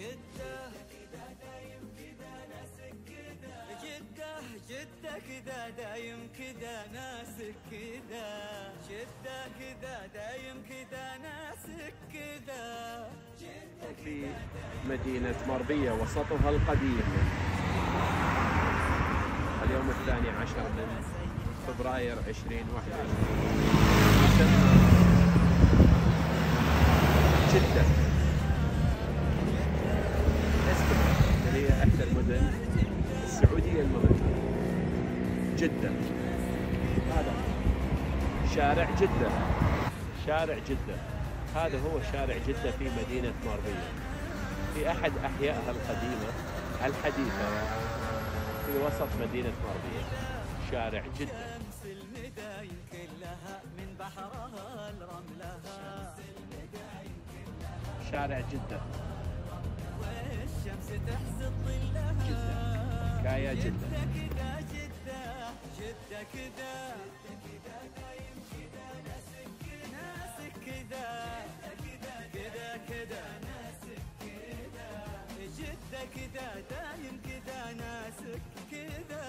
جدة جدة جدة كذا دايم كذا ناسك كذا جدة كذا دايم كذا ناسك كذا في مدينة مربية وسطها القديم اليوم الثاني عشر من فبراير 2021 يسمى جدة اسمها اللي هي إحدى المدن السعودية المغربية جدة هذا شارع جدة شارع جدة هذا هو شارع جدة في مدينة مربية في أحد أحيائها القديمة الحديثة في وسط مدينة مربية شارع جدة شمس المدايم كلها من بحرها لرملها شارع جدة والشمس تحسد ظلها جدة. حكاية جدة. كذا جدة جدة كذا ناسك كذا كذا كذا جدة كذا دايم كذا ناسك كذا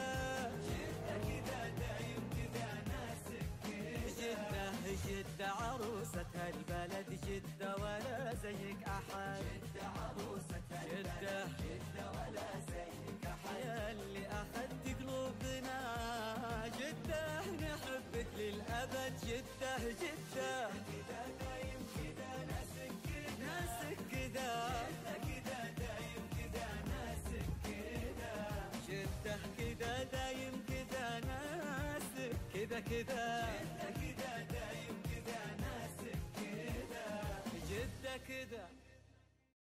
جدة جدة عروسة هالبلد جدة ولا زيك أحد جدة عروسة جدة جدة ولا زيك أحد يا اللي أخذت قلوبنا جدة نحبك للأبد جدة جدة كذا دايم كذا ناسك كذا ناسك كذا كذا دايم كذا ناسك كذا جدة كذا دايم كذا ناسك كذا كذا كذا دايم كذا ناسك كذا جدة كذا